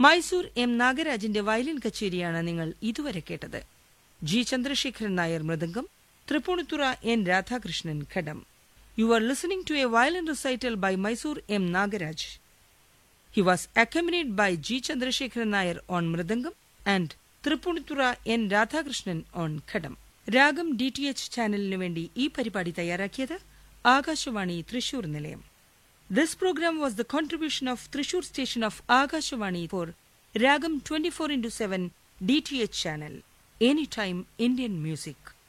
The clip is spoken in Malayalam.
മൈസൂർ എം നാഗരാജിന്റെ വയലിൻ കച്ചേരിയാണ് നിങ്ങൾ ഇതുവരെ കേട്ടത് G Chandrasekharan Nair mridangam Tripunithura N Radhakrishnan ghatam you are listening to a violin recital by Mysore M Nagaraj He was accompanied by G. Chandrasekharan Nair on Mridangam and Tripunithura N Radhakrishnan on ghatam Raagam D T H ചാനലിനു വേണ്ടി ഈ പരിപാടി തയ്യാറാക്കിയത് ആകാശവാണി തൃശൂർ നിലയം this programme was the contribution of Thrissur station of Akashvani for Raagam twenty four into seven D T H channel any time Indian music